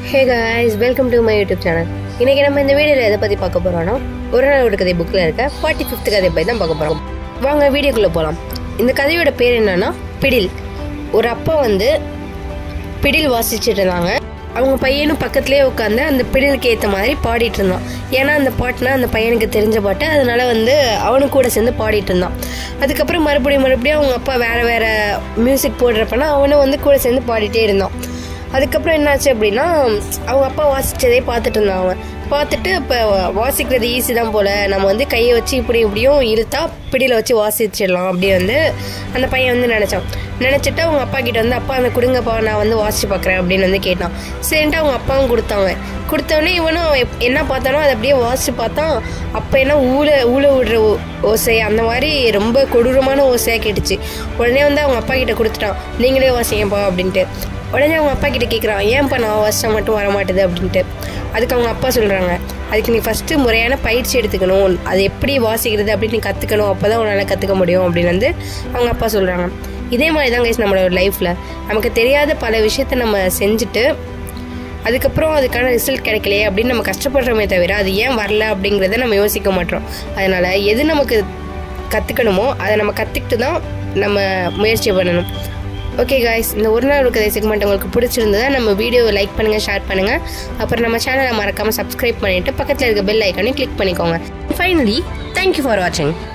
hey guys welcome to my YouTube channel இன்னைக்கு நம்ம இந்த வீடியோவில் எதை பற்றி பார்க்க போகிறோம்னா ஒரு நாள் ஒரு கதை புக்கில் இருக்க ஃபார்ட்டி ஃபிஃப்த் கதை பற்றி தான் பார்க்க போகிறோம் வாங்க வீடியோக்குள்ளே போகலாம் இந்த கதையோட பேர் என்னன்னா பிடில் ஒரு அப்பா வந்து பிடில் வாசிச்சுட்டு இருந்தாங்க அவங்க பையனும் பக்கத்துலேயே உட்காந்து அந்த பிடிலுக்கு ஏற்ற மாதிரி பாடிட்டு இருந்தான் ஏன்னா அந்த பாட்டுனா அந்த பையனுக்கு தெரிஞ்ச பாட்டு அதனால வந்து அவனும் கூட சேர்ந்து பாடிட்டு இருந்தான் அதுக்கப்புறம் மறுபடியும் மறுபடியும் அவங்க அப்பா வேற வேற மியூசிக் போடுறப்பனா அவனும் வந்து கூட சேர்ந்து பாடிட்டே இருந்தான் அதுக்கப்புறம் என்னாச்சு அப்படின்னா அவங்க அப்பா வாசிச்சதே பார்த்துட்டு இருந்தான் அவன் பார்த்துட்டு இப்போ வாசிக்கிறது ஈஸி தான் போல் நம்ம வந்து கையை வச்சு இப்படி இப்படியும் இழுத்தா பிடியில் வச்சு வாசிச்சிடலாம் அப்படி வந்து அந்த பையன் வந்து நினச்சான் நினச்சிட்டு அவங்க அப்பா கிட்ட வந்து அப்பா அந்த கொடுங்கப்பா நான் வந்து வாசிச்சு பார்க்குறேன் அப்படின்னு வந்து கேட்டான் சரின்ட்டு அவங்க அப்பாவும் கொடுத்தாங்க கொடுத்தவொடனே இவனும் அவன் எப்- என்ன பார்த்தானோ அதை அப்படியே வாசிச்சு பார்த்தான் அப்போ என்ன ஊழ ஊழ விடுற ஓ- ஓசை அந்த மாதிரி ரொம்ப கொடூரமான ஓசையாக கேட்டுச்சு உடனே வந்து அவங்க அப்பா கிட்ட கொடுத்துட்டான் நீங்களே வாசிங்கப்பா அப்படின்ட்டு உடனே அவங்க அப்பா கிட்ட கேட்குறான் ஏன்ப்பா நான் வாசிச்சா மட்டும் வர மாட்டுது அப்படின்ட்டு அதுக்கு அவங்க அப்பா சொல்கிறாங்க அதுக்கு நீ ஃபஸ்ட்டு முறையான பயிற்சி எடுத்துக்கணும் அது எப்படி வாசிக்கிறது அப்படின்னு நீ கற்றுக்கணும் அப்போ தான் உன்னால் கற்றுக்க முடியும் அப்படின்னு வந்து அவங்க அப்பா சொல்கிறாங்க இதே மாதிரி தான் கைஸ் நம்மளோட லைஃப்பில் நமக்கு தெரியாத பல விஷயத்த நம்ம செஞ்சுட்டு அதுக்கப்புறம் அதுக்கான ரிசல்ட் கிடைக்கலையே அப்படின்னு நம்ம கஷ்டப்படுறோமே தவிர அது ஏன் வரல அப்படிங்கிறத நம்ம யோசிக்க மாட்டோம் அதனால் எது நமக்கு கற்றுக்கணுமோ அதை நம்ம கற்றுக்கிட்டு தான் நம்ம முயற்சி பண்ணணும் ஓகே காய்ஸ் இந்த ஒரு நாள் இருக்கிற செக்மெண்ட் உங்களுக்கு பிடிச்சிருந்ததா நம்ம வீடியோவை லைக் பண்ணுங்கள் ஷேர் பண்ணுங்கள் அப்புறம் நம்ம சேனலை மறக்காமல் சப்ஸ்கிரைப் பண்ணிவிட்டு பக்கத்தில் இருக்க பெல் ஐக்கானையும் கிளிக் பண்ணிக்கோங்க ஃபைனலி தேங்க்யூ ஃபார் வாட்சிங்